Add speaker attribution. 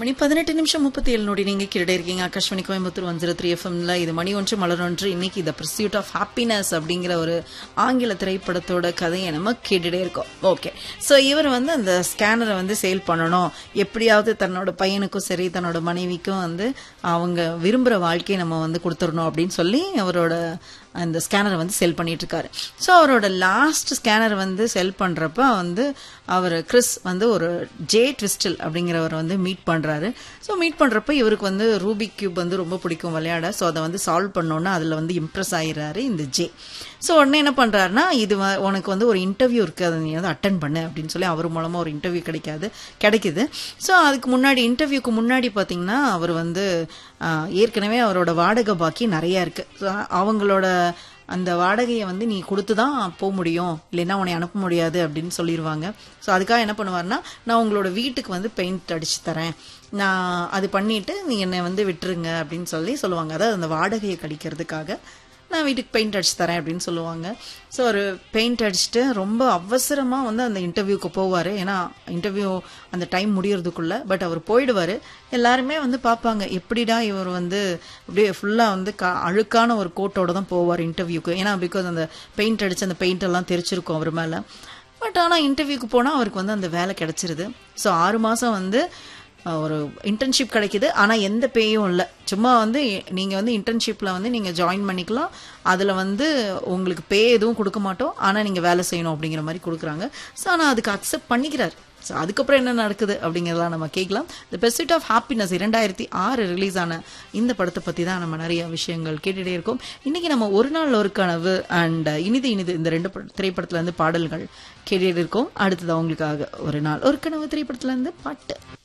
Speaker 1: மணி பதினெட்டு நிமிஷம் முப்பத்தி ஏழு நொடி நீங்க கீழே இருக்கீங்க Akashvani Coimbatore one zero three எஃப்எம்ல இது மணி ஒன்று மலர் ஒன்று இன்னைக்கு த பர்சியூட் ஆஃப் ஹாப்பினஸ் அப்படிங்கிற ஒரு ஆங்கில திரைப்படத்தோட கதையை நம்ம கேட்டுட்டே இருக்கோம் ஓகே ஸோ இவர் வந்து அந்த ஸ்கேனரை வந்து சேல் பண்ணணும் எப்படியாவது தன்னோட பையனுக்கும் சரி தன்னோட மனைவிக்கும் வந்து அவங்க விரும்புகிற வாழ்க்கையை நம்ம வந்து கொடுத்துடணும் அப்படின்னு சொல்லி அவரோட அந்த ஸ்கேனரை வந்து செல் பண்ணிட்டு இருக்காரு ஸோ அவரோட லாஸ்ட் ஸ்கேனர் வந்து செல் பண்றப்ப வந்து அவர் கிறிஸ் வந்து ஒரு ஜே ட்விஸ்டில் அப்படிங்கிறவர் வந்து மீட் பண்றாரு ஸோ மீட் பண்றப்ப இவருக்கு வந்து ரூபிக் கியூப் வந்து ரொம்ப பிடிக்கும் விளையாட ஸோ அதை வந்து சால்வ் பண்ணோன்னா அதில் வந்து இம்ப்ரெஸ் ஆயிடுறாரு இந்த ஜே ஸோ உடனே என்ன பண்றாருன்னா இது வ- உனக்கு வந்து ஒரு இன்டர்வியூ இருக்கு அதை நீ வந்து அட்டன் பண்ணு அப்படின்னு சொல்லி அவர் மூலமா ஒரு இன்டர்வியூ கிடைக்காது கிடைக்குது ஸோ அதுக்கு முன்னாடி இன்டர்வியூக்கு முன்னாடி பார்த்தீங்கன்னா அவர் வந்து ஆஹ், ஏற்கனவே அவரோட வாடகை பாக்கி நிறைய இருக்கு So, அவங்களோட அந்த வாடகையை வந்து நீ கொடுத்து தான் போக முடியும் இல்லைன்னா உன்னை அனுப்ப முடியாது அப்படின்னு சொல்லிடுவாங்க ஸோ அதுக்காக என்ன பண்ணுவாருன்னா நான் உங்களோட வீட்டுக்கு வந்து பெயிண்ட் அடிச்சு தரேன் நான் அது பண்ணிட்டு நீ என்னை வந்து விட்டுருங்க அப்படின்னு சொல்லி சொல்லுவாங்க அதாவது அந்த வாடகையை கழிக்கிறதுக்காக நான் வீட்டுக்கு பெயிண்ட் அடிச்சு தரேன் அப்படின்னு சொல்லுவாங்க ஸோ ஒரு பெயிண்ட் அடிச்சுட்டு ரொம்ப அவசரமாக வந்து அந்த இன்டர்வியூக்கு போவார் ஏன்னா இன்டர்வியூ அந்த டைம் முடியறதுக்குள்ள பட் அவர் போயிடுவார் எல்லாருமே வந்து பார்ப்பாங்க எப்படிடா இவர் வந்து அப்படியே ஃபுல்லாக வந்து கா அழுக்கான ஒரு கோட்டோட தான் போவார் இன்டர்வியூக்கு ஏன்னா பிகாஸ் அந்த பெயிண்ட் அடிச்சு அந்த பெயிண்ட் எல்லாம் தெரிச்சிருக்கும் அவர் மேலே பட் ஆனால் இன்டர்வியூக்கு போனால் அவருக்கு வந்து அந்த வேலை கிடைச்சிருது ஸோ ஆறு மாதம் வந்து அஹ், ஒரு இன்டர்ன்ஷிப் கிடைக்குது ஆனால் எந்த பேயும் இல்லை சும்மா வந்து நீங்கள் வந்து இன்டர்ன்ஷிப்பில் வந்து நீங்கள் ஜாயின் பண்ணிக்கலாம் அதில் வந்து உங்களுக்கு பே எதுவும் கொடுக்க மாட்டோம் ஆனால் நீங்கள் வேலை செய்யணும் அப்படிங்கிற மாதிரி கொடுக்குறாங்க ஸோ ஆனால் அதுக்கு அக்செப்ட் பண்ணிக்கிறார் ஸோ அதுக்கப்புறம் என்ன நடக்குது அப்படிங்கிறதெல்லாம் நம்ம கேட்கலாம் த பெர்சிட் ஆஃப் ஹாப்பினஸ் இரண்டாயிரத்தி ஆறு ரிலீஸ் ஆன இந்த படத்தை பற்றி தான் நம்ம நிறைய விஷயங்கள் கேட்டுட்டே இருக்கோம் இன்னைக்கு நம்ம ஒரு நாள் ஒரு கனவு அண்ட் இனிது இனிது இந்த ரெண்டு பட- திரைப்படத்துல இருந்து பாடல்கள் கேட்டுட்டு இருக்கோம் அடுத்தது அவங்களுக்காக ஒரு நாள் ஒரு கனவு திரைப்படத்துல இருந்து பாட்டு